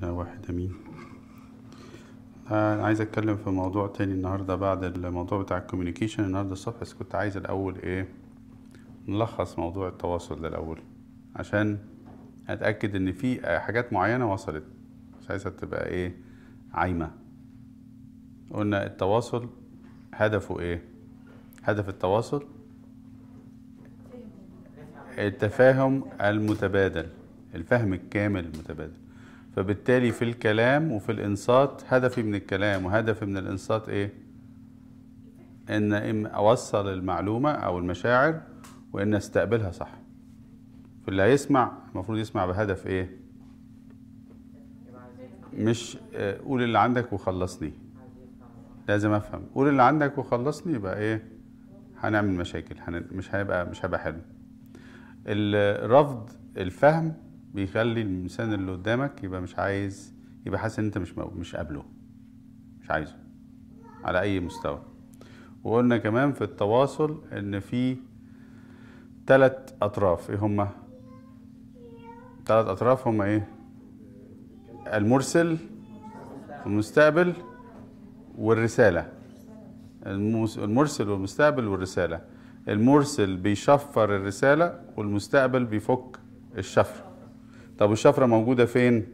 إله واحد أمين أنا عايز أتكلم في موضوع تاني النهاردة بعد الموضوع بتاع الكوميونيكيشن النهاردة الصبح بس كنت عايز الأول إيه نلخص موضوع التواصل ده الأول عشان أتأكد إن في حاجات معينة وصلت مش عايزها تبقى إيه عايمة قلنا التواصل هدفه إيه هدف التواصل التفاهم المتبادل الفهم الكامل المتبادل فبالتالي في الكلام وفي الانصات هدفي من الكلام وهدفي من الانصات ايه ان إما اوصل المعلومه او المشاعر وان استقبلها صح فاللي هيسمع المفروض يسمع بهدف ايه مش آه، قول اللي عندك وخلصني لازم افهم قول اللي عندك وخلصني يبقى ايه هنعمل مشاكل هن... مش هيبقى مش هيبقى حلو الرفض الفهم بيخلي الانسان اللي قدامك يبقى مش عايز يبقى حاسس ان انت مش مو... مش قابله مش عايزه على اي مستوى وقلنا كمان في التواصل ان في ثلاث اطراف ايه هما ثلاث اطراف هما ايه المرسل المستقبل والرساله المس- المرسل والمستقبل والرساله المرسل بيشفر الرساله والمستقبل بيفك الشفره طب الشفره موجوده فين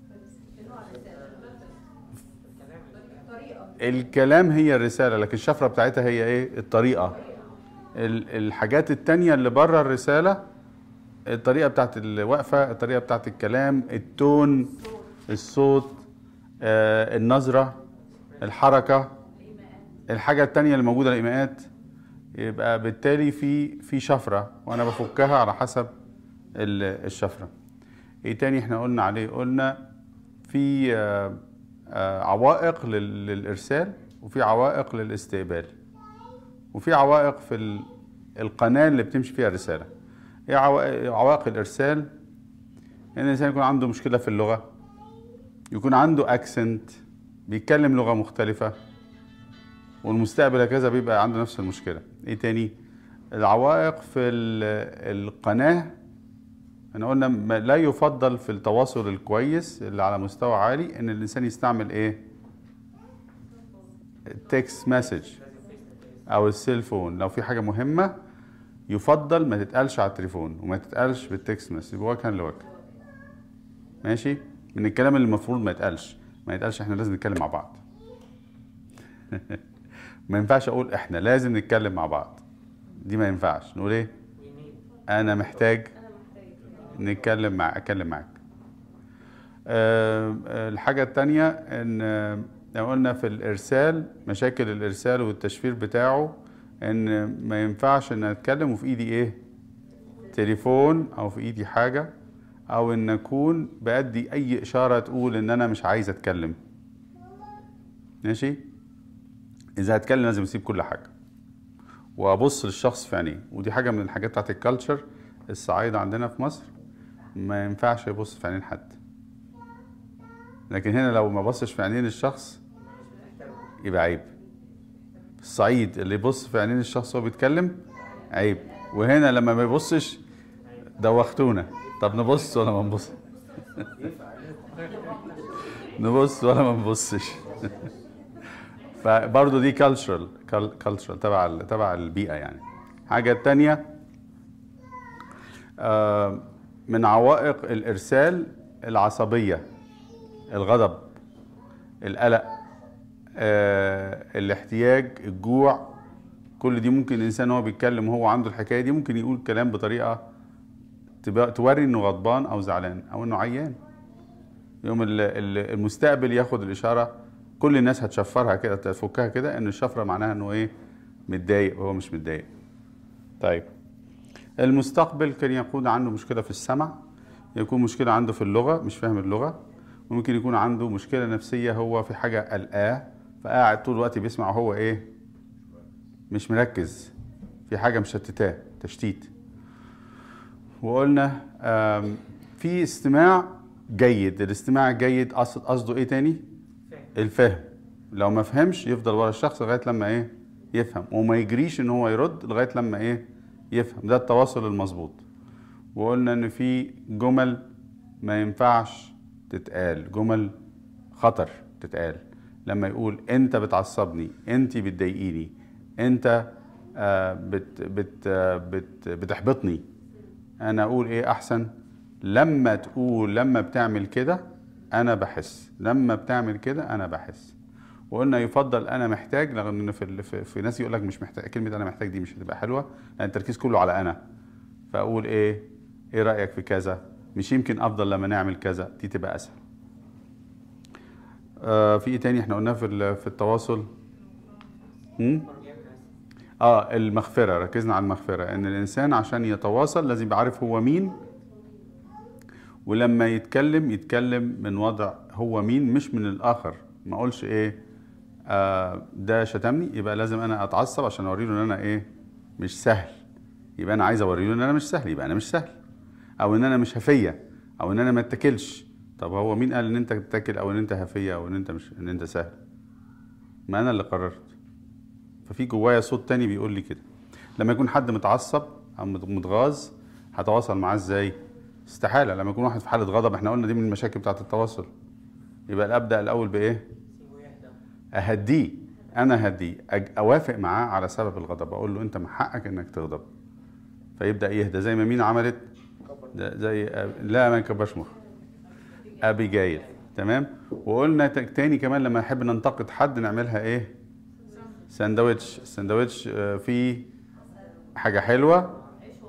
الكلام هي الرساله لكن الشفره بتاعتها هي ايه الطريقه ال- الحاجات التانية اللي بره الرساله الطريقه بتاعت الوقفه الطريقه بتاعت الكلام التون الصوت آه، النظره الحركه الحاجه التانية اللي موجوده الايماءات يبقى بالتالي في في شفره وانا بفكها على حسب ال- الشفره ايه تاني احنا قلنا عليه قلنا في آه، آه، عوائق لل- للارسال وفي عوائق للاستقبال وفي عوائق في ال- القناه اللي بتمشي فيها الرساله ايه عوائق عوائق الارسال ان الانسان يكون عنده مشكله في اللغه يكون عنده اكسنت بيتكلم لغه مختلفه والمستقبل هكذا بيبقى عنده نفس المشكله ايه تاني العوائق في ال- القناه احنا قلنا ما- لا يفضل في التواصل الكويس اللي على مستوى عالي ان الانسان يستعمل ايه التكست مسج او السيل فون لو في حاجه مهمه يفضل ما تتقالش على التليفون وما تتقالش بالتكست مسج وجها لوجه ماشي من الكلام اللي المفروض ما يتقالش ما يتقالش احنا لازم نتكلم مع بعض ما ينفعش اقول احنا لازم نتكلم مع بعض دي ما ينفعش نقول ايه انا محتاج نتكلم مع اتكلم معاك آه، آه، الحاجة التانية ان آه، لو قلنا في الارسال مشاكل الارسال والتشفير بتاعه ان ما ينفعش ان اتكلم وفي ايدي ايه تليفون او في ايدي حاجة او ان اكون بأدي اي اشارة تقول ان انا مش عايز اتكلم ماشي اذا هتكلم لازم اسيب كل حاجة وابص للشخص في عينيه ودي حاجة من الحاجات بتاعت الكالتشر الصعايدة عندنا في مصر ما ينفعش يبص في عينين حد لكن هنا لو ما بصش في عينين الشخص يبقى عيب في الصعيد اللي يبص في عينين الشخص وهو بيتكلم عيب وهنا لما ما يبصش دوختونا طب نبص ولا ما نبص نبص ولا ما نبصش فبرضه دي كالتشرال كالتشرال تبع ال- تبع البيئه يعني حاجه تانية آه، من عوائق الارسال العصبيه الغضب القلق آه، الاحتياج الجوع كل دي ممكن الانسان وهو بيتكلم وهو عنده الحكايه دي ممكن يقول كلام بطريقه تبقى- توري انه غضبان او زعلان او انه عيان يوم ال- ال- المستقبل ياخد الاشاره كل الناس هتشفرها كده تفكها كده ان الشفره معناها انه ايه متضايق وهو مش متضايق طيب المستقبل كان يكون عنده مشكله في السمع يكون مشكله عنده في اللغه مش فاهم اللغه وممكن يكون عنده مشكله نفسيه هو في حاجه قلقاه فقاعد طول الوقت بيسمع وهو ايه مش مركز في حاجه مشتتاه تشتيت وقلنا آم، في استماع جيد الاستماع الجيد قصد قصده ايه تاني الفهم لو ما فهمش يفضل ورا الشخص لغايه لما ايه يفهم وما يجريش ان هو يرد لغايه لما ايه يفهم ده التواصل المظبوط وقلنا ان في جمل ما ينفعش تتقال جمل خطر تتقال لما يقول انت بتعصبني انت بتضايقيني انت آه، بت بت آه، بت بتحبطني انا اقول ايه احسن لما تقول لما بتعمل كده انا بحس لما بتعمل كده انا بحس وقلنا يفضل انا محتاج رغم ان في ال- في, في ناس يقول لك مش محتاج كلمه انا محتاج دي مش هتبقى حلوه لان التركيز كله على انا فاقول ايه ايه رايك في كذا مش يمكن افضل لما نعمل كذا دي تبقى اسهل آه في ايه تاني احنا قلناه في ال- في التواصل هم؟ اه المغفره ركزنا على المغفره ان الانسان عشان يتواصل لازم يبقى عارف هو مين ولما يتكلم يتكلم من وضع هو مين مش من الاخر ما اقولش ايه آه ده شتمني يبقى لازم انا اتعصب عشان اوري له ان انا ايه مش سهل يبقى انا عايز اوري له ان انا مش سهل يبقى انا مش سهل او ان انا مش هفيه او ان انا ما اتكلش طب هو مين قال ان انت تتكل او ان انت هفيه او ان انت مش ان انت سهل ما انا اللي قررت ففي جوايا صوت تاني بيقول لي كده لما يكون حد متعصب او متغاظ هتواصل معاه ازاي استحاله لما يكون واحد في حاله غضب احنا قلنا دي من المشاكل بتاعه التواصل يبقى ابدا الاول بايه اهديه انا اهديه أج- اوافق معاه على سبب الغضب اقول له انت من حقك انك تغضب فيبدا يهدى زي ما مين عملت ده زي أب- لا ما نكبرش مخ ابيجايل تمام وقلنا ت- تاني كمان لما نحب ننتقد حد نعملها ايه ساندوتش الساندوتش آه، فيه حاجه حلوه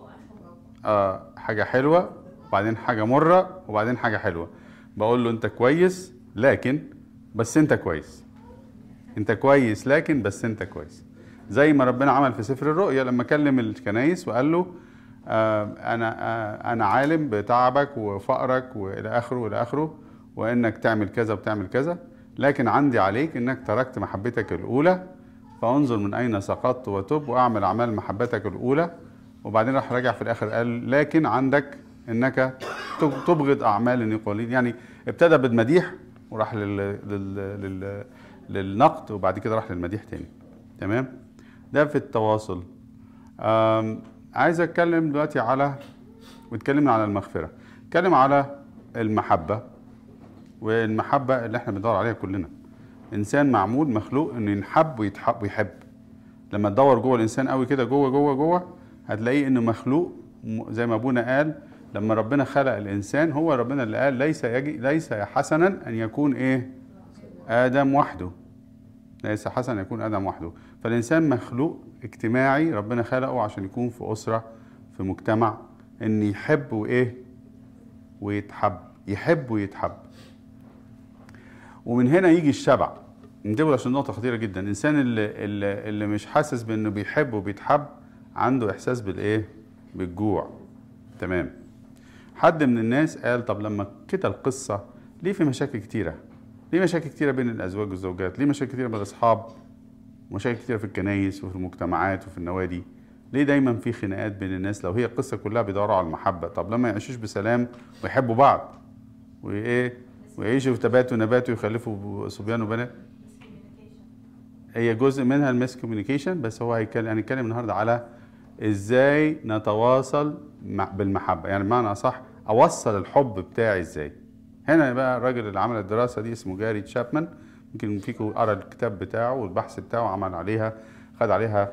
اه حاجه حلوه وبعدين حاجه مره وبعدين حاجه حلوه بقول له انت كويس لكن بس انت كويس انت كويس لكن بس انت كويس زي ما ربنا عمل في سفر الرؤيا لما كلم الكنايس وقال له آه انا آه انا عالم بتعبك وفقرك والى اخره والى اخره وانك تعمل كذا وبتعمل كذا لكن عندي عليك انك تركت محبتك الاولى فانظر من اين سقطت وتب واعمل اعمال محبتك الاولى وبعدين راح راجع في الاخر قال لكن عندك انك تب- تبغض اعمال النيقولين يعني ابتدى بالمديح وراح لل... لل... لل... للنقد وبعد كده راح للمديح تاني تمام ده في التواصل آم، عايز اتكلم دلوقتي على واتكلمنا على المغفره اتكلم على المحبه والمحبه اللي احنا بندور عليها كلنا انسان معمول مخلوق انه ينحب ويتحب ويحب لما تدور جوه الانسان قوي كده جوه جوه جوه هتلاقيه انه مخلوق م- زي ما ابونا قال لما ربنا خلق الانسان هو ربنا اللي قال ليس يجي ليس حسنا ان يكون ايه ادم وحده ليس حسنا ان يكون ادم وحده فالانسان مخلوق اجتماعي ربنا خلقه عشان يكون في اسره في مجتمع ان يحب وايه ويتحب يحب ويتحب ومن هنا يجي الشبع انتبهوا عشان نقطة خطيرة جدا الإنسان اللي, اللي, اللي مش حاسس بإنه بيحب وبيتحب عنده إحساس بالإيه؟ بالجوع تمام حد من الناس قال طب لما كده القصة ليه في مشاكل كتيرة؟ ليه مشاكل كتيرة بين الأزواج والزوجات؟ ليه مشاكل كتيرة بين الأصحاب؟ ومشاكل كتيرة في الكنايس وفي المجتمعات وفي النوادي؟ ليه دايما في خناقات بين الناس لو هي القصة كلها بيدوروا على المحبة؟ طب لما يعيشوش بسلام ويحبوا بعض وإيه؟ ويعيشوا في تبات ونبات ويخلفوا صبيان وبنات هي جزء منها المس كوميونيكيشن بس هو هيتكلم هنتكلم النهارده على ازاي نتواصل مع بالمحبه يعني بمعنى اصح اوصل الحب بتاعي ازاي هنا بقى الراجل اللي عمل الدراسه دي اسمه جاري تشابمان يمكن فيكم قرا الكتاب بتاعه والبحث بتاعه عمل عليها خد عليها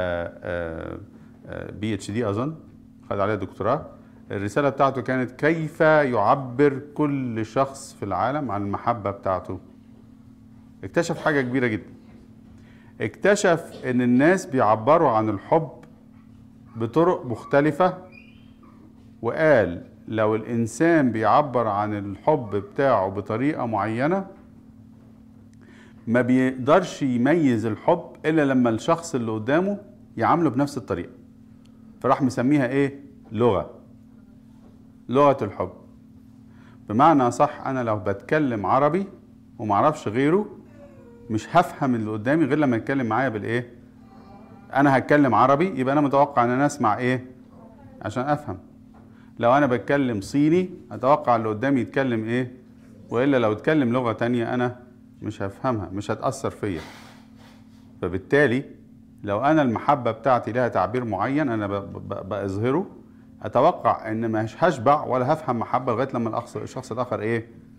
بي اتش دي اظن خد عليها دكتوراه الرساله بتاعته كانت كيف يعبر كل شخص في العالم عن المحبه بتاعته اكتشف حاجه كبيره جدا اكتشف ان الناس بيعبروا عن الحب بطرق مختلفة وقال لو الانسان بيعبر عن الحب بتاعه بطريقة معينة ما بيقدرش يميز الحب الا لما الشخص اللي قدامه يعامله بنفس الطريقة فراح مسميها ايه لغة لغة الحب بمعنى صح انا لو بتكلم عربي ومعرفش غيره مش هفهم اللي قدامي غير لما يتكلم معايا بالايه انا هتكلم عربي يبقى انا متوقع ان انا اسمع ايه عشان افهم لو انا بتكلم صيني اتوقع اللي قدامي يتكلم ايه والا لو اتكلم لغه تانية انا مش هفهمها مش هتاثر فيا فبالتالي لو انا المحبه بتاعتي لها تعبير معين انا ب- ب- بظهره اتوقع ان مش هشبع ولا هفهم محبه لغايه لما الأخص- الشخص الاخر ايه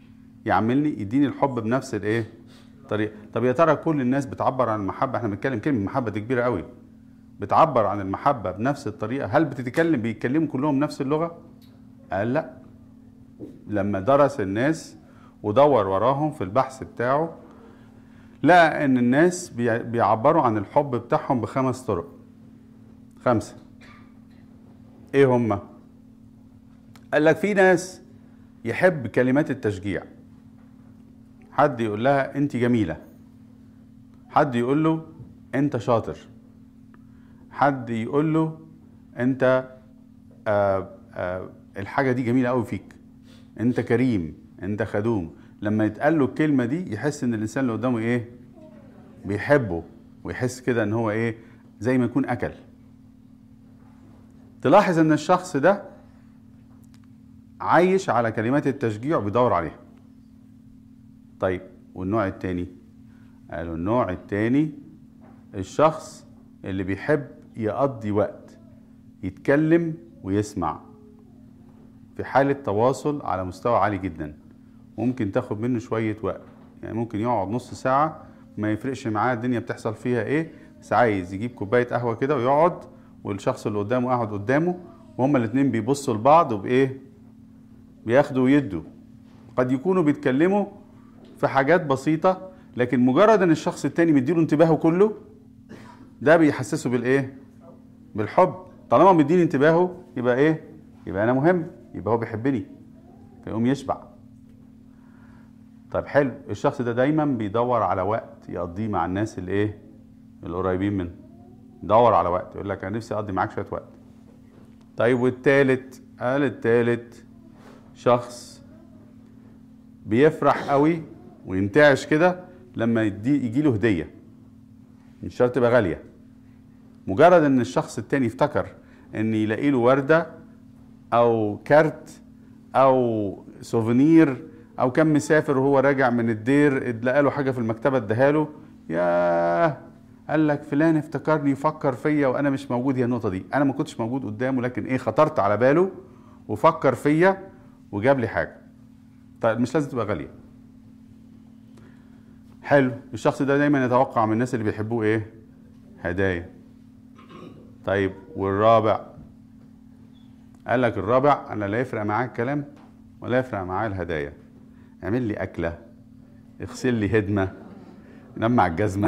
يعاملني يديني الحب بنفس الايه طريقه طب يا ترى كل الناس بتعبر عن المحبه احنا بنتكلم كلمه محبه دي كبيره قوي بتعبر عن المحبه بنفس الطريقه هل بتتكلم بيتكلموا كلهم نفس اللغه قال لا لما درس الناس ودور وراهم في البحث بتاعه لقى ان الناس بيع- بيعبروا عن الحب بتاعهم بخمس طرق خمسه ايه هما قال لك في ناس يحب كلمات التشجيع حد يقول لها انت جميله حد يقول له انت شاطر حد يقول له انت آه آه الحاجه دي جميله قوي فيك انت كريم انت خدوم لما يتقال له الكلمه دي يحس ان الانسان اللي قدامه ايه بيحبه ويحس كده ان هو ايه زي ما يكون اكل تلاحظ ان الشخص ده عايش على كلمات التشجيع وبيدور عليها طيب والنوع التاني قالوا النوع التاني الشخص اللي بيحب يقضي وقت يتكلم ويسمع في حالة تواصل على مستوى عالي جدا ممكن تاخد منه شوية وقت يعني ممكن يقعد نص ساعة ما يفرقش معاه الدنيا بتحصل فيها ايه بس عايز يجيب كوباية قهوة كده ويقعد والشخص اللي قدامه قاعد قدامه وهما الاتنين بيبصوا لبعض وبايه بياخدوا ويدوا قد يكونوا بيتكلموا في حاجات بسيطة لكن مجرد ان الشخص التاني مديله انتباهه كله ده بيحسسه بالايه بالحب طالما مديني انتباهه يبقى ايه يبقى انا مهم يبقى هو بيحبني فيقوم يشبع طيب حلو الشخص ده دايما بيدور على وقت يقضيه مع الناس اللي ايه القريبين منه يدور على وقت يقول لك انا نفسي اقضي معاك شويه وقت طيب والتالت قال التالت شخص بيفرح قوي وينتعش كده لما يدي يجي له هديه مش شرط تبقى غاليه مجرد ان الشخص التاني افتكر ان يلاقي له ورده او كارت او سوفينير او كان مسافر وهو راجع من الدير اتلقى له حاجه في المكتبه اداها له ياه قال لك فلان افتكرني يفكر فيا وانا مش موجود هي النقطه دي انا ما كنتش موجود قدامه لكن ايه خطرت على باله وفكر فيا وجاب لي حاجه طيب مش لازم تبقى غاليه حلو الشخص ده دايما يتوقع من الناس اللي بيحبوه ايه هدايا طيب والرابع قال لك الرابع انا لا يفرق معاه الكلام ولا يفرق معاه الهدايا اعمل لي اكله اغسل لي هدمه نام على الجزمه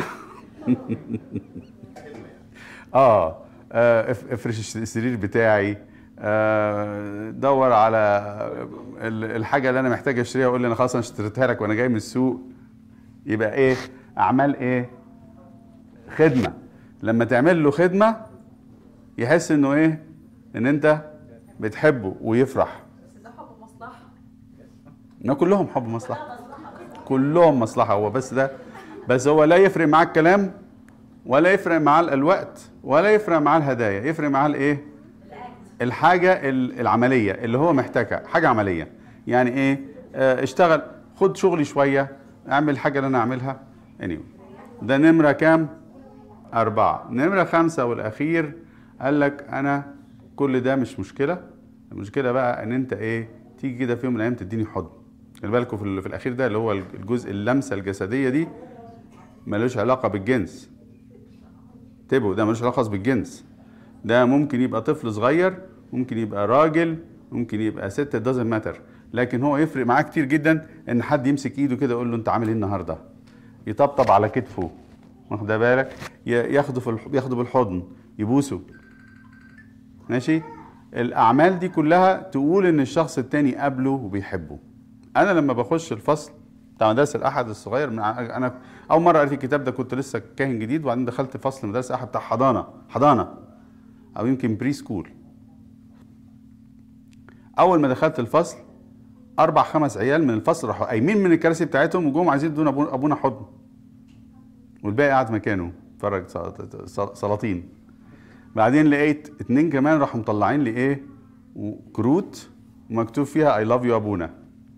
اه آه، اف- افرش السرير بتاعي آه، دور على ال- الحاجه اللي انا محتاج اشتريها وقول لي انا خلاص انا اشتريتها لك وانا جاي من السوق يبقى ايه اعمال ايه خدمه لما تعمل له خدمه يحس انه ايه ان انت بتحبه ويفرح بس ده حب مصلحة ما كلهم حب مصلحه كلهم مصلحه هو بس ده بس هو لا يفرق معاه الكلام ولا يفرق معاه الوقت ولا يفرق معاه الهدايا يفرق معاه الايه الحاجه ال- العمليه اللي هو محتاجها حاجه عمليه يعني ايه آه، اشتغل خد شغلي شويه اعمل الحاجه اللي انا اعملها anyway. ده نمره كام أربعة نمرة خمسة والأخير قال لك أنا كل ده مش مشكلة المشكلة بقى إن أنت إيه تيجي كده في يوم من الأيام تديني حضن خلي بالكوا في, ال- في الأخير ده اللي هو الجزء اللمسة الجسدية دي ملوش علاقة بالجنس انتبهوا ده ملوش علاقة خالص بالجنس ده ممكن يبقى طفل صغير ممكن يبقى راجل ممكن يبقى ست it doesn't matter لكن هو يفرق معاه كتير جدا ان حد يمسك ايده كده يقول له انت عامل ايه النهارده يطبطب على كتفه واخد بالك ي- ياخده في الح- ياخده بالحضن يبوسه ماشي الاعمال دي كلها تقول ان الشخص التاني قابله وبيحبه انا لما بخش الفصل بتاع مدرسه الاحد الصغير من ع- انا اول مره قريت الكتاب ده كنت لسه كاهن جديد وبعدين دخلت فصل مدرسه الاحد بتاع حضانه حضانه او يمكن بري سكول اول ما دخلت الفصل اربع خمس عيال من الفصل راحوا قايمين من الكراسي بتاعتهم وجم عايزين يدونا أبو- ابونا حضن والباقي قاعد مكانه اتفرج سل- سل- سلاطين بعدين لقيت اتنين كمان راحوا مطلعين لي ايه و- كروت ومكتوب فيها اي لاف يو ابونا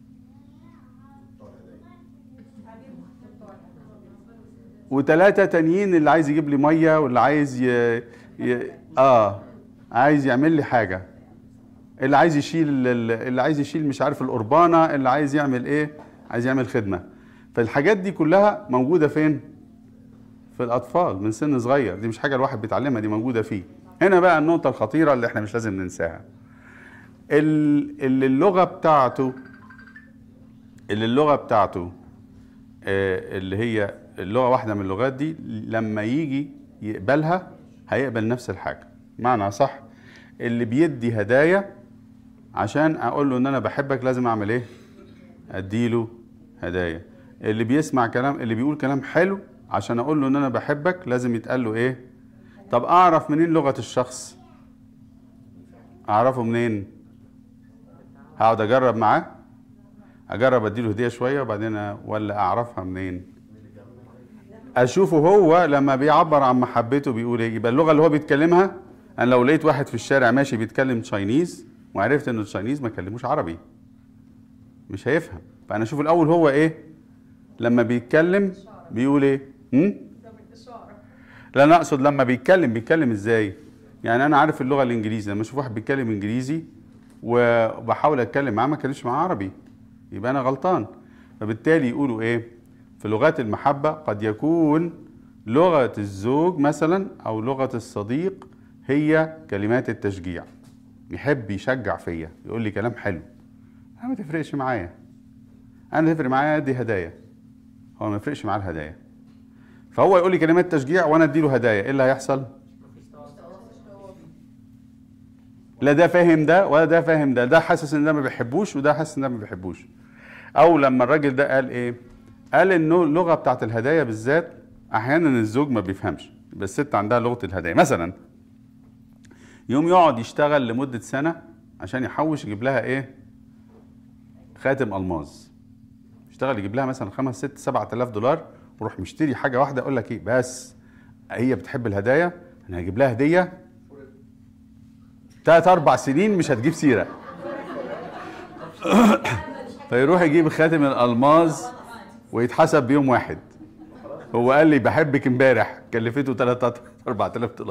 وثلاثة تانيين اللي عايز يجيب لي مية واللي عايز ي... ي... اه عايز يعمل لي حاجة اللي عايز يشيل ال- اللي عايز يشيل مش عارف القربانة اللي عايز يعمل ايه عايز يعمل خدمه فالحاجات دي كلها موجوده فين في الاطفال من سن صغير دي مش حاجه الواحد بيتعلمها دي موجوده فيه هنا بقى النقطه الخطيره اللي احنا مش لازم ننساها ال- اللي اللغه بتاعته اللي اللغه بتاعته آه، اللي هي اللغه واحده من اللغات دي لما يجي يقبلها هيقبل نفس الحاجه معنى صح اللي بيدي هدايا عشان اقول له ان انا بحبك لازم اعمل ايه اديله هدايا اللي بيسمع كلام اللي بيقول كلام حلو عشان اقول له ان انا بحبك لازم يتقال له ايه طب اعرف منين لغه الشخص اعرفه منين هقعد اجرب معاه اجرب اديله هديه شويه وبعدين أ- ولا اعرفها منين اشوفه هو لما بيعبر عن محبته بيقول ايه يبقى اللغه اللي هو بيتكلمها انا لو لقيت واحد في الشارع ماشي بيتكلم تشاينيز وعرفت انه التشاينيز ما كلموش عربي مش هيفهم فانا اشوف الاول هو ايه لما بيتكلم بيقول ايه هم؟ ده بالإشارة لا انا اقصد لما بيتكلم بيتكلم ازاي يعني انا عارف اللغه الانجليزيه لما اشوف واحد بيتكلم انجليزي وبحاول اتكلم معاه ما اتكلمش معاه عربي يبقى انا غلطان فبالتالي يقولوا ايه في لغات المحبه قد يكون لغه الزوج مثلا او لغه الصديق هي كلمات التشجيع يحب يشجع فيا يقول لي كلام حلو انا ما تفرقش معايا انا تفرق معايا دي هدايا هو ما يفرقش معاه الهدايا فهو يقول لي كلمات تشجيع وانا اديله هدايا ايه اللي هيحصل لا ده فاهم ده ولا ده فاهم ده ده حاسس ان ده ما بيحبوش وده حاسس ان ده ما بيحبوش او لما الراجل ده قال ايه قال انه اللغه بتاعت الهدايا بالذات احيانا الزوج ما بيفهمش بس الست عندها لغه الهدايا مثلا يوم يقعد يشتغل لمده سنه عشان يحوش يجيب لها ايه خاتم الماظ يشتغل يجيب لها مثلا خمس ست سبعة آلاف دولار وروح مشتري حاجة واحدة أقول لك إيه بس هي بتحب الهدايا أنا هجيب لها هدية تلات أربع سنين مش هتجيب سيرة فيروح يجيب خاتم الألماظ ويتحسب بيوم واحد هو قال لي بحبك امبارح كلفته 3 4000 دولار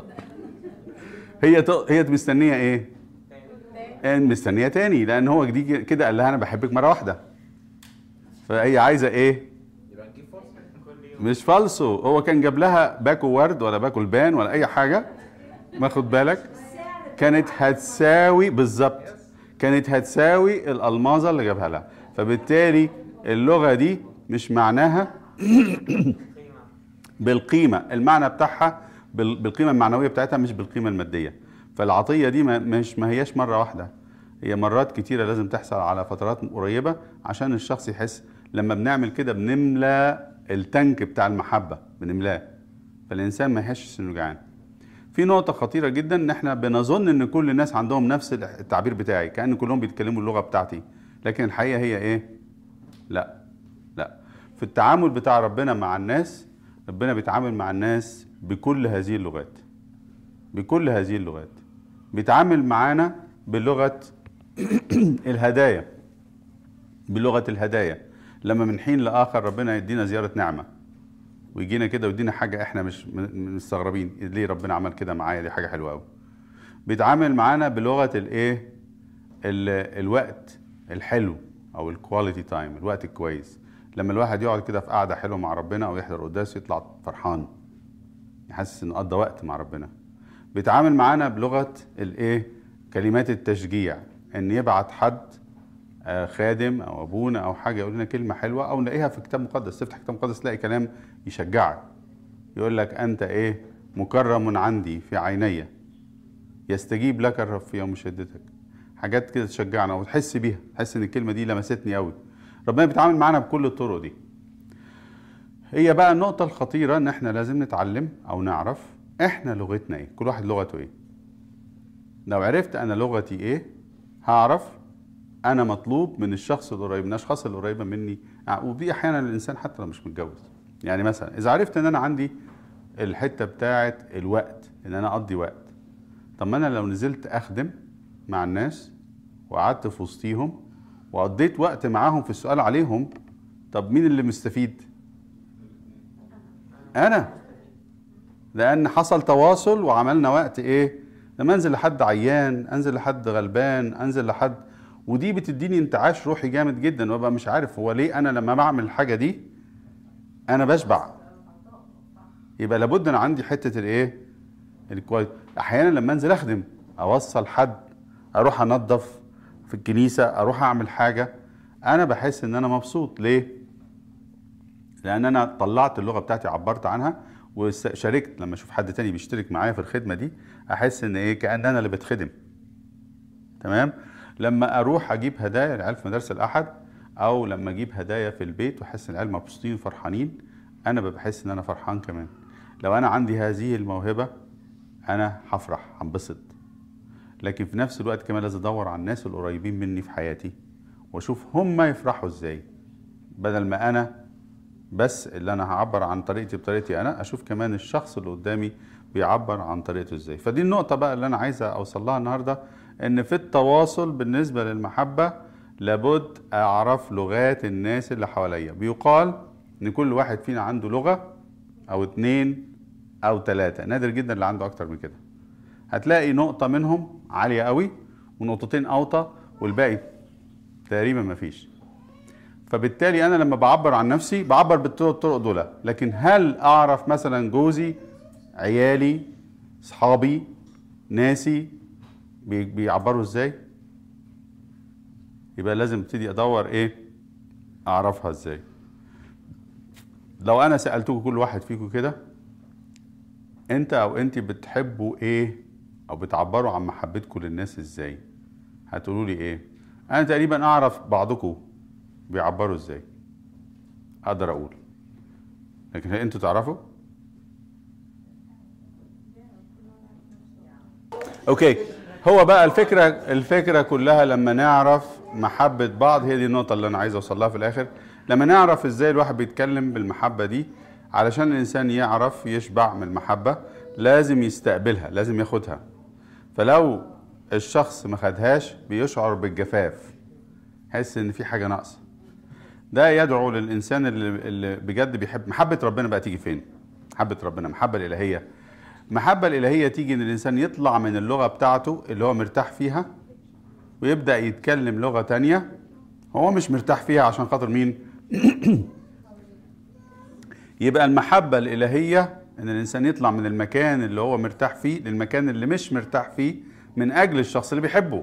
هي ت- هي مستنيه ايه؟ إيه مستنيه تاني لان هو دي كده قال لها انا بحبك مره واحده فهي عايزه ايه؟ يبقى نجيب فرصه كل يوم مش فالصو هو كان جاب لها باكو ورد ولا باكو البان ولا اي حاجه ما خد بالك كانت هتساوي بالظبط كانت هتساوي الالماظه اللي جابها لها فبالتالي اللغه دي مش معناها قيمه بالقيمه المعنى بتاعها بال- بالقيمه المعنويه بتاعتها مش بالقيمه الماديه فالعطيه دي ما مش ما هياش مره واحده هي مرات كتيره لازم تحصل على فترات قريبه عشان الشخص يحس لما بنعمل كده بنملى التانك بتاع المحبه بنملاه فالانسان ما يحسش انه جعان في نقطة خطيرة جدا ان احنا بنظن ان كل الناس عندهم نفس التعبير بتاعي كأن كلهم بيتكلموا اللغة بتاعتي لكن الحقيقة هي ايه؟ لا لا في التعامل بتاع ربنا مع الناس ربنا بيتعامل مع الناس بكل هذه اللغات بكل هذه اللغات بيتعامل معانا بلغة الهدايا بلغة الهدايا لما من حين لآخر ربنا يدينا زيارة نعمة ويجينا كده ويدينا حاجة احنا مش م- مستغربين ليه ربنا عمل كده معايا دي حاجة حلوة قوي بيتعامل معانا بلغة الايه ال- الوقت الحلو او الكواليتي تايم الوقت الكويس لما الواحد يقعد كده في قعده حلوه مع ربنا او يحضر قداس يطلع فرحان يحسس انه قضى وقت مع ربنا بيتعامل معانا بلغه الايه كلمات التشجيع ان يبعت حد آه، خادم او ابونا او حاجه يقول لنا كلمه حلوه او نلاقيها في كتاب مقدس تفتح كتاب مقدس تلاقي كلام يشجعك يقول لك انت ايه مكرم عندي في عيني يستجيب لك الرب في يوم شدتك حاجات كده تشجعنا وتحس بيها تحس ان الكلمه دي لمستني قوي ربنا بيتعامل معانا بكل الطرق دي هي بقى النقطة الخطيرة ان احنا لازم نتعلم او نعرف احنا لغتنا ايه كل واحد لغته ايه لو عرفت انا لغتي ايه هعرف انا مطلوب من الشخص القريب من الاشخاص القريبة مني ودي احيانا الانسان حتى لو مش متجوز يعني مثلا اذا عرفت ان انا عندي الحتة بتاعت الوقت ان انا اقضي وقت طب ما انا لو نزلت اخدم مع الناس وقعدت في وسطيهم وقضيت وقت معاهم في السؤال عليهم طب مين اللي مستفيد انا لان حصل تواصل وعملنا وقت ايه لما انزل لحد عيان انزل لحد غلبان انزل لحد ودي بتديني انتعاش روحي جامد جدا وابقى مش عارف هو ليه انا لما بعمل الحاجه دي انا بشبع يبقى لابد انا عندي حته الايه الكويس احيانا لما انزل اخدم اوصل حد اروح انظف في الكنيسه اروح اعمل حاجه انا بحس ان انا مبسوط ليه لان انا طلعت اللغه بتاعتي عبرت عنها وشاركت لما اشوف حد تاني بيشترك معايا في الخدمه دي احس ان ايه كان انا اللي بتخدم تمام لما اروح اجيب هدايا للعيال في مدارس الاحد او لما اجيب هدايا في البيت واحس ان العيال مبسوطين وفرحانين انا بحس ان انا فرحان كمان لو انا عندي هذه الموهبه انا هفرح هنبسط لكن في نفس الوقت كمان لازم ادور على الناس القريبين مني في حياتي واشوف هم يفرحوا ازاي بدل ما انا بس اللي انا هعبر عن طريقتي بطريقتي انا اشوف كمان الشخص اللي قدامي بيعبر عن طريقته ازاي فدي النقطه بقى اللي انا عايز اوصل لها النهارده ان في التواصل بالنسبه للمحبه لابد اعرف لغات الناس اللي حواليا بيقال ان كل واحد فينا عنده لغه او اتنين او تلاتة نادر جدا اللي عنده اكتر من كده هتلاقي نقطة منهم عالية قوي ونقطتين اوطى والباقي تقريبا مفيش فبالتالي انا لما بعبر عن نفسي بعبر بالطرق دول لكن هل اعرف مثلا جوزي عيالي اصحابي ناسي بي- بيعبروا ازاي يبقى لازم ابتدي ادور ايه اعرفها ازاي لو انا سالتكم كل واحد فيكم كده انت او انت بتحبوا ايه او بتعبروا عن محبتكم للناس ازاي هتقولوا لي ايه انا تقريبا اعرف بعضكم بيعبروا ازاي اقدر اقول لكن هل انتوا تعرفوا اوكي هو بقى الفكره الفكره كلها لما نعرف محبه بعض هي دي النقطه اللي انا عايز اوصل لها في الاخر لما نعرف ازاي الواحد بيتكلم بالمحبه دي علشان الانسان يعرف يشبع من المحبه لازم يستقبلها لازم ياخدها فلو الشخص ما خدهاش بيشعر بالجفاف يحس ان في حاجه ناقصه ده يدعو للانسان اللي, اللي بجد بيحب محبه ربنا بقى تيجي فين محبه ربنا المحبه الالهيه المحبه الالهيه تيجي ان الانسان يطلع من اللغه بتاعته اللي هو مرتاح فيها ويبدا يتكلم لغه تانية هو مش مرتاح فيها عشان خاطر مين يبقى المحبه الالهيه ان الانسان يطلع من المكان اللي هو مرتاح فيه للمكان اللي مش مرتاح فيه من اجل الشخص اللي بيحبه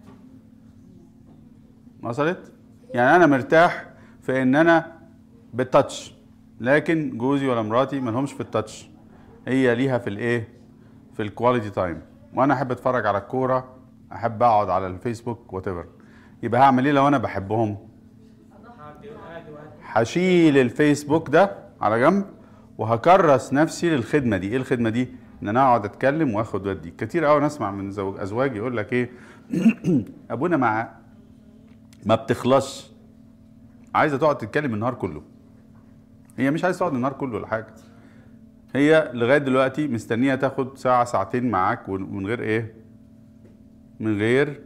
وصلت يعني انا مرتاح في ان انا بالتاتش لكن جوزي ولا مراتي ما لهمش في التاتش هي ليها في الايه في الكواليتي تايم وانا احب اتفرج على الكوره احب اقعد على الفيسبوك وات يبقى هعمل ايه لو انا بحبهم هشيل الفيسبوك ده على جنب وهكرس نفسي للخدمه دي ايه الخدمه دي ان انا اقعد اتكلم واخد ودي كتير قوي نسمع من زوج ازواج يقول لك ايه ابونا مع ما بتخلصش عايزه تقعد تتكلم النهار كله هي مش عايزه تقعد النهار كله ولا حاجه هي لغايه دلوقتي مستنيه تاخد ساعه ساعتين معاك ومن غير ايه من غير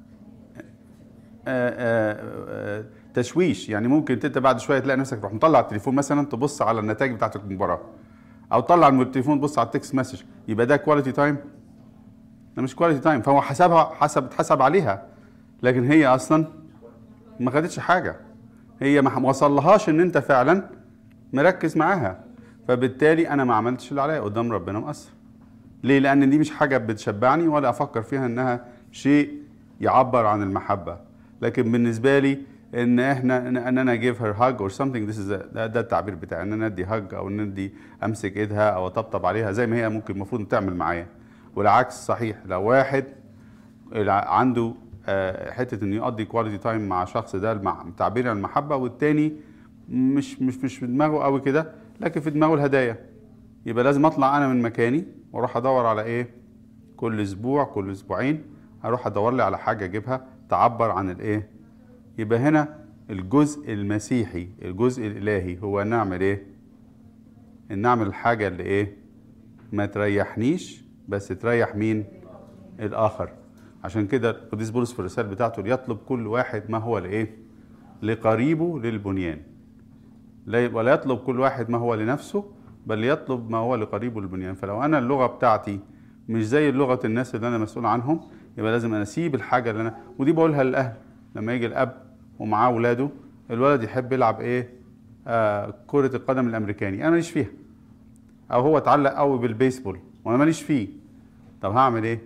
آآ آآ تشويش يعني ممكن انت بعد شويه تلاقي نفسك تروح مطلع التليفون مثلا تبص على النتائج بتاعت المباراه او تطلع التليفون تبص على التكست مسج يبقى ده كواليتي تايم ده مش كواليتي تايم فهو حسبها حسب اتحسب عليها لكن هي اصلا ما خدتش حاجه هي ما وصلهاش ان انت فعلا مركز معاها فبالتالي انا ما عملتش اللي عليا قدام ربنا مقصر ليه لان دي مش حاجه بتشبعني ولا افكر فيها انها شيء يعبر عن المحبه لكن بالنسبه لي ان احنا ان انا جيف هير هاج اور something this is a- ده, ده التعبير بتاعي ان انا ادي هاج او ان ادي امسك ايدها او اطبطب عليها زي ما هي ممكن المفروض تعمل معايا والعكس صحيح لو واحد الع- عنده آه، حته انه يقضي كواليتي تايم مع شخص ده مع تعبير عن المحبه والتاني مش مش مش في دماغه قوي كده لكن في دماغه الهدايا يبقى لازم اطلع انا من مكاني واروح ادور على ايه كل اسبوع كل اسبوعين اروح ادور لي على حاجه اجيبها تعبر عن الايه يبقى هنا الجزء المسيحي الجزء الالهي هو نعمل ايه ان نعمل الحاجه اللي ايه ما تريحنيش بس تريح مين الاخر عشان كده القديس بولس في الرساله بتاعته ليطلب كل واحد ما هو لايه لقريبه للبنيان لا ولا يطلب كل واحد ما هو لنفسه بل يطلب ما هو لقريبه للبنيان فلو انا اللغه بتاعتي مش زي لغه الناس اللي انا مسؤول عنهم يبقى لازم انا اسيب الحاجه اللي انا ودي بقولها للاهل لما يجي الاب ومعاه ولاده الولد يحب يلعب ايه آه كرة القدم الامريكاني انا ماليش فيها او هو اتعلق قوي بالبيسبول وانا ماليش فيه طب هعمل ايه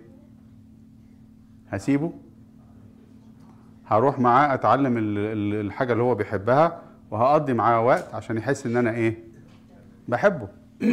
هسيبه هروح معاه اتعلم ال- ال- الحاجه اللي هو بيحبها وهقضي معاه وقت عشان يحس ان انا ايه بحبه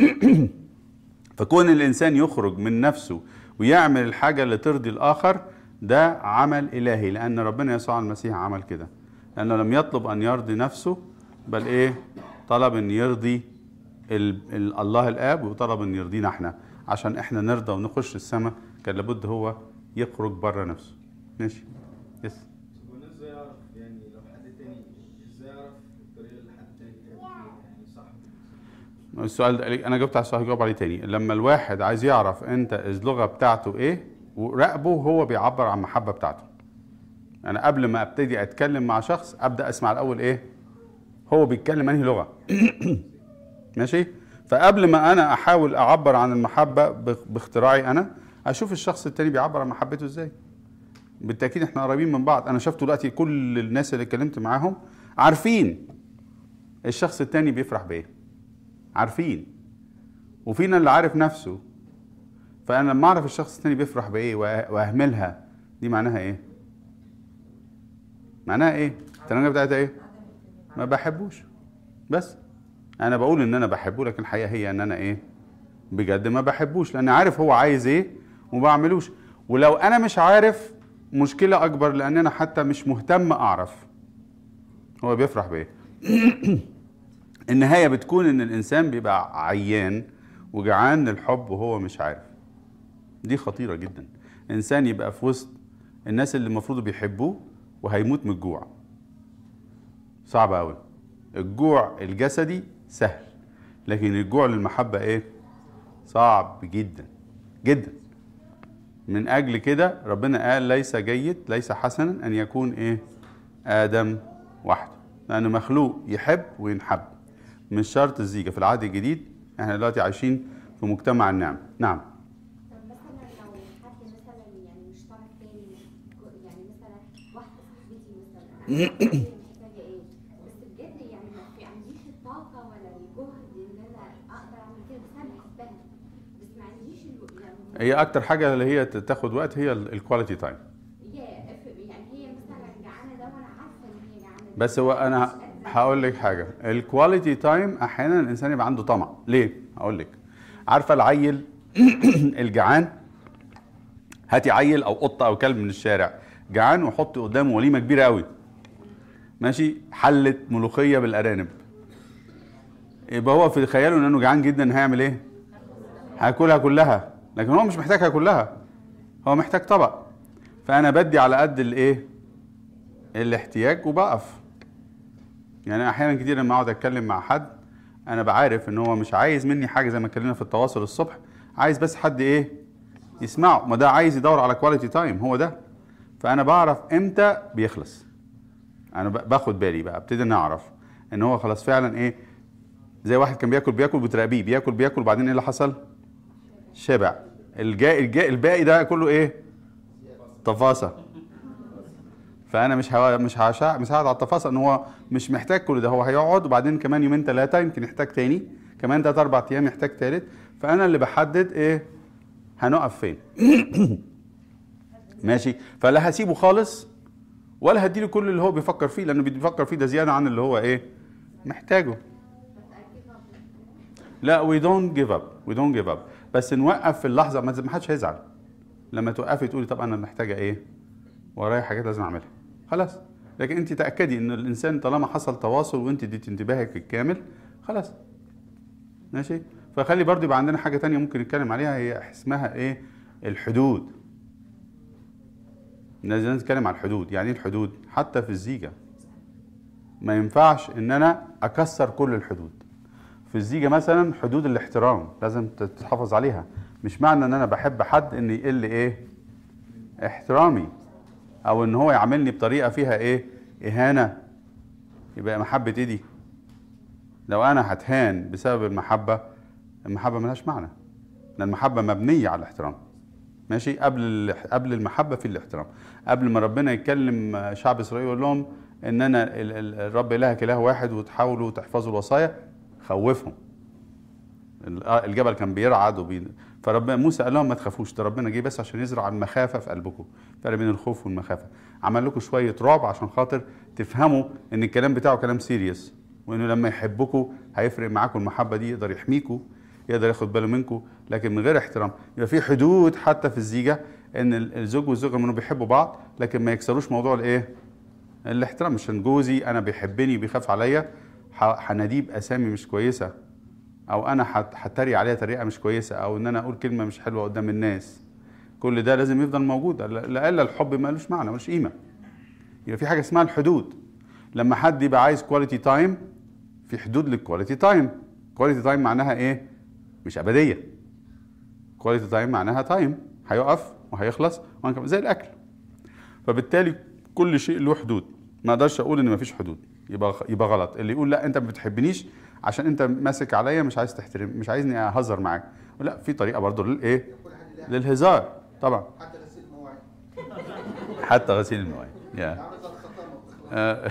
فكون الانسان يخرج من نفسه ويعمل الحاجه اللي ترضي الاخر ده عمل الهي لان ربنا يسوع المسيح عمل كده لانه لم يطلب ان يرضي نفسه بل ايه طلب ان يرضي ال ال الله الاب وطلب ان يرضينا احنا عشان احنا نرضى ونخش السماء كان لابد هو يخرج بره نفسه ماشي يس طب وانا ازاي اعرف يعني لو حد تاني ازاي اعرف الطريقه اللي حد تاني بيحب فيها يعني صح السؤال ده انا جاوبت على السؤال هجاوب عليه تاني لما الواحد عايز يعرف انت اللغه بتاعته ايه وراقبه وهو بيعبر عن المحبه بتاعته انا قبل ما ابتدي اتكلم مع شخص ابدا اسمع الاول ايه هو بيتكلم انهي لغه ماشي فقبل ما انا احاول اعبر عن المحبه باخ- باختراعي انا اشوف الشخص التاني بيعبر عن محبته ازاي بالتاكيد احنا قريبين من بعض انا شفت دلوقتي كل الناس اللي اتكلمت معاهم عارفين الشخص التاني بيفرح بايه عارفين وفينا اللي عارف نفسه فانا لما اعرف الشخص التاني بيفرح بايه وأ- واهملها دي معناها ايه معناها ايه التنجة بتاعتها ايه ما بحبوش بس انا بقول ان انا بحبه لكن الحقيقه هي ان انا ايه بجد ما بحبوش لان عارف هو عايز ايه وما بعملوش ولو انا مش عارف مشكله اكبر لان انا حتى مش مهتم اعرف هو بيفرح بايه النهايه بتكون ان الانسان بيبقى عيان وجعان للحب وهو مش عارف دي خطيره جدا انسان يبقى في وسط الناس اللي المفروض بيحبوه وهيموت من الجوع صعب قوي الجوع الجسدي سهل لكن الجوع للمحبه ايه صعب جدا جدا من اجل كده ربنا قال ليس جيد ليس حسنا ان يكون ايه ادم وحده لانه مخلوق يحب وينحب مش شرط الزيجه في العهد الجديد احنا دلوقتي عايشين في مجتمع النعم نعم طب مثلا لو حد مثلا يعني مش طرف تاني يعني مثلا واحدة صاحبتي مثلا أنا عارفة هي محتاجة ايه بس بجد يعني ما في عنديش الطاقة ولا الجهد ان انا اقدر اعمل كده بس انا بحبها بس ما عنديش ال- يعني هي اكتر حاجه اللي هي تاخد وقت هي الكواليتي تايم يا اف- يعني هي مثلا جعانة ده وانا عارفة ان هي جعانة بس هو انا هقول لك حاجه الكواليتي تايم احيانا الانسان يبقى عنده طمع ليه هقول لك عارفه العيل الجعان هاتي عيل او قطه او كلب من الشارع جعان وحط قدامه وليمه كبيره قوي ماشي حله ملوخيه بالارانب يبقى هو في خياله انه جعان جدا هيعمل ايه هاكلها كلها لكن هو مش محتاجها كلها هو محتاج طبق فانا بدي على قد الايه الاحتياج وبقف يعني احيانا كتير لما اقعد اتكلم مع حد انا بعرف ان هو مش عايز مني حاجه زي ما اتكلمنا في التواصل الصبح عايز بس حد ايه يسمعه ما ده عايز يدور على كواليتي تايم هو ده فانا بعرف امتى بيخلص انا ب- باخد بالي بقى ابتدي ان اعرف ان هو خلاص فعلا ايه زي واحد كان بياكل بياكل بتراقبيه بياكل بياكل وبعدين ايه اللي حصل شبع الجاي الجاي الباقي ده كله ايه تفاصيل فانا مش هوا مش هشا مش هقعد على التفاصيل ان هو مش محتاج كل ده هو هيقعد وبعدين كمان يومين ثلاثه يمكن يحتاج تاني كمان ثلاث اربع ايام يحتاج ثالث فانا اللي بحدد ايه هنقف فين ماشي فلا هسيبه خالص ولا هديله كل اللي هو بيفكر فيه لانه بيفكر فيه ده زياده عن اللي هو ايه محتاجه لا وي دونت جيف اب وي دونت جيف اب بس نوقف في اللحظه ما ما حدش هيزعل لما توقفي تقولي طب انا محتاجه ايه ورايا حاجات لازم اعملها خلاص لكن انت تاكدي ان الانسان طالما حصل تواصل وانت اديت انتباهك الكامل خلاص ماشي فخلي برضو يبقى عندنا حاجه تانية ممكن نتكلم عليها هي اسمها ايه الحدود لازم نتكلم على الحدود يعني ايه الحدود حتى في الزيجه ما ينفعش ان انا اكسر كل الحدود في الزيجه مثلا حدود الاحترام لازم تتحافظ عليها مش معنى ان انا بحب حد ان يقل ايه احترامي او ان هو يعاملني بطريقه فيها ايه اهانه يبقى محبه ايه دي لو انا هتهان بسبب المحبه المحبه ملهاش معنى لان المحبه مبنيه على الاحترام ماشي قبل ال- قبل المحبه في الاحترام قبل ما ربنا يتكلم شعب اسرائيل يقول لهم ان انا ال- ال- الرب الهك اله واحد وتحاولوا تحفظوا الوصايا خوفهم ال- آه، الجبل كان بيرعد وبي... فرب موسى قال لهم ما تخافوش ده ربنا جه بس عشان يزرع المخافه في قلبكم فرق بين الخوف والمخافه عمل لكم شويه رعب عشان خاطر تفهموا ان الكلام بتاعه كلام سيريس وانه لما يحبكم هيفرق معاكم المحبه دي يقدر يحميكم يقدر ياخد باله منكم لكن من غير احترام يبقى في حدود حتى في الزيجه ان ال- الزوج والزوجه منهم بيحبوا بعض لكن ما يكسروش موضوع الايه الاحترام عشان جوزي انا بيحبني بيخاف عليا ح- هناديه باسامي مش كويسه او انا هت- هتريق عليها طريقه مش كويسه او ان انا اقول كلمه مش حلوه قدام الناس كل ده لازم يفضل موجود لألا الحب مالوش معنى ملوش قيمه يبقى في حاجه اسمها الحدود لما حد يبقى عايز كواليتي تايم في حدود للكواليتي تايم كواليتي تايم معناها ايه مش ابديه كواليتي تايم معناها تايم هيقف وهيخلص وهنكمل زي الاكل فبالتالي كل شيء له حدود ما اقدرش اقول ان مفيش حدود يبقى يبقى غلط اللي يقول لا انت ما بتحبنيش عشان انت ماسك عليا مش عايز تحترم مش عايزني اهزر معاك لا في طريقه برضه للايه كل حد له للهزار طبعا حتى غسيل المواعين حتى غسيل المواعين yeah. عامل زي الخطامه بتخلص آه.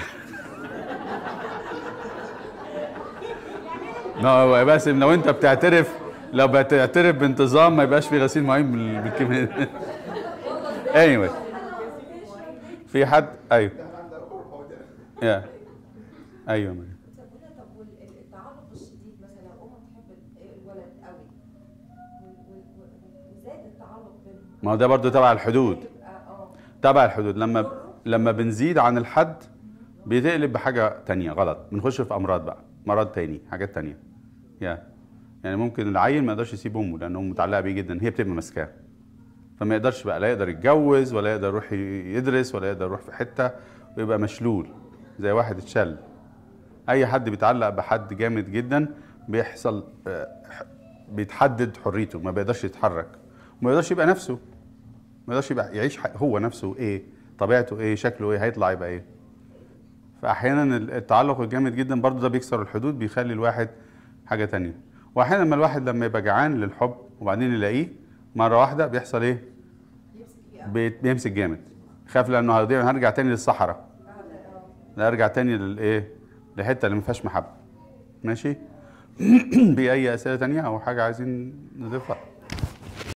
ما هو يا باسم لو انت بتعترف لو بتعترف بانتظام ما يبقاش في غسيل مواعين بال- بالكميه anyway في حد ايوه يا ايوه مريم. طب هنا طب والتعلق الشديد مثلا لو ام تحب الولد قوي وال- وال- وال- وزاد التعلق بينهم ما هو ده برضو تبع الحدود يبقى اه تبع الحدود لما لما بنزيد عن الحد بيتقلب بحاجه تانية غلط بنخش في امراض بقى مرض تاني حاجات تانية يا يعني ممكن العيل ما يقدرش يسيب امه لان امه متعلقه بيه جدا هي بتبقى ماسكاه فما يقدرش بقى لا يقدر يتجوز ولا يقدر يروح يدرس ولا يقدر يروح في حته ويبقى مشلول زي واحد اتشل اي حد بيتعلق بحد جامد جدا بيحصل آه، بيتحدد حريته ما بيقدرش يتحرك وما يقدرش يبقى نفسه ما يقدرش يبقى يعيش ح- هو نفسه ايه طبيعته ايه شكله ايه هيطلع يبقى ايه فاحيانا التعلق الجامد جدا برضو ده بيكسر الحدود بيخلي الواحد حاجه تانية واحيانا لما الواحد لما يبقى جعان للحب وبعدين يلاقيه مره واحده بيحصل ايه يمسك فيه بيت- بيمسك جامد خاف لانه هيضيع هرجع تاني للصحراء اه لا اه لا ارجع تاني للايه لحته اللي ما فيهاش محبه ماشي باي اسئله تانية او حاجه عايزين نضيفها